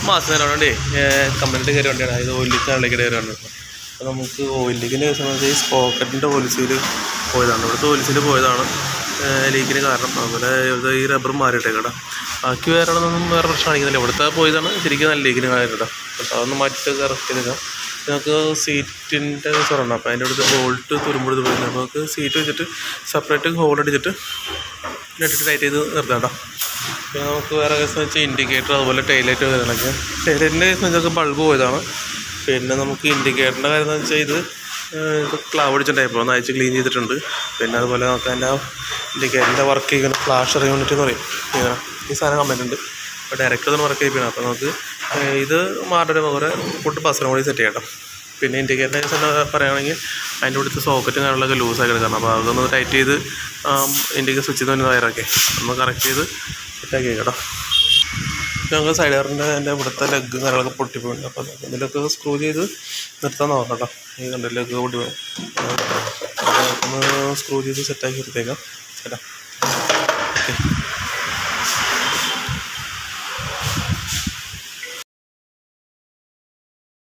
മാസം നേരം വേണ്ടി കമ്പനിയുടെ കയറി വണ്ടിയാണ് അതായത് ഓയിൽ ലീക്ക് കയറി വണ്ടി അപ്പോൾ നമുക്ക് ഓയിൽ ലീക്കിൻ്റെ സംബന്ധിച്ച് ഈ സ്പോക്കറ്റിൻ്റെ പോളിസിയിൽ പോയതാണ് ഇവിടുത്തെ പോളിസിയിൽ പോയതാണ് ലീക്കിന് കാരണം അതുപോലെ ഇത് ഈ റബ്ബർ മാറിയിട്ടേക്കടാ ബാക്കി വേറെ ഒന്നും വേറെ പ്രശ്നം കാണിക്കുന്നില്ല ഇവിടുത്തെ പോയതാണ് ശരിക്കും നല്ല ലീക്കിന് കാര്യട്ടോ അപ്പോൾ അതൊന്ന് മാറ്റി കറക്റ്റ് ചെയ്തേക്കാം നമുക്ക് സീറ്റിൻ്റെ സ്വരണം അപ്പോൾ അതിൻ്റെ അടുത്ത് ബോൾട്ട് തുരുമ്പെടുത്ത് പോയില്ല അപ്പോൾ നമുക്ക് സീറ്റ് വെച്ചിട്ട് സെപ്പറേറ്റ് ഹോൾ അടിച്ചിട്ട് ഇട്ടിട്ട് ടൈറ്റ് ചെയ്ത് നിർത്താം കേട്ടോ പിന്നെ നമുക്ക് വേറെ കേസ് വെച്ചാൽ ഇൻഡിക്കേറ്റർ അതുപോലെ ടൈലൈറ്റ് കാര്യങ്ങളൊക്കെ ടൈലൈറ്റിൻ്റെ കേസ് വെച്ചാൽ ബൾബ് പോയതാണ് പിന്നെ നമുക്ക് ഇൻഡിക്കേറ്ററിൻ്റെ കാര്യം എന്ന് വെച്ചാൽ ഇത് ഏഹ്, ഇത് ക്ലാവ് അടിച്ച ടൈപ്പ് ഒന്ന് അയച്ച് ക്ലീൻ ചെയ്തിട്ടുണ്ട് പിന്നെ അതുപോലെ നമുക്ക് അതിൻ്റെ ഇൻഡിക്കേറ്ററിൻ്റെ വർക്ക് ചെയ്യുന്ന ഫ്ലാഷർ യൂണിറ്റ് എന്ന് പറയും ഇങ്ങനെ ഈ സാധനം കമ്പനി ഉണ്ട് അപ്പോൾ ഡയറക്റ്റ് ഒന്ന് വർക്ക് ചെയ്യിപ്പിക്കണം അപ്പോൾ നമുക്ക് ഏഹ്, ഇത് മാറുന്ന പകരം ഫുഡ് ബസ്സിനും കൂടി സെറ്റ് ചെയ്യണം പിന്നെ ഇൻഡിക്കേറ്റർ പറയുകയാണെങ്കിൽ അതിൻ്റെ അടുത്ത് സോക്കറ്റും കാര്യങ്ങളൊക്കെ ലൂസാക്കി എടുക്കണം അപ്പോൾ അതൊന്ന് ടൈറ്റ് ചെയ്ത് ഇൻഡിക്കേറ്റർ സ്വിച്ച് ചെയ്ത് തന്നെ വയറൊക്കെ ഒന്ന് കറക്റ്റ് ചെയ്ത് സെറ്റാക്കി കേട്ടോ ഞങ്ങൾ സൈഡ് കയറിൻ്റെ എൻ്റെ ഇവിടുത്തെ ലെഗ് കാര്യങ്ങളൊക്കെ പൊട്ടിപ്പോയിട്ടുണ്ട് അപ്പോൾ ഇതിലൊക്കെ സ്ക്രൂ ചെയ്ത് നിർത്താൻ നോക്കാം കേട്ടോ ഈ കണ്ട ലെഗ് പൊട്ടിപ്പോയി ഒന്ന് സ്ക്രൂ ചെയ്ത് സെറ്റാക്കി എടുത്തേക്കാം ചേട്ടാ ഓക്കെ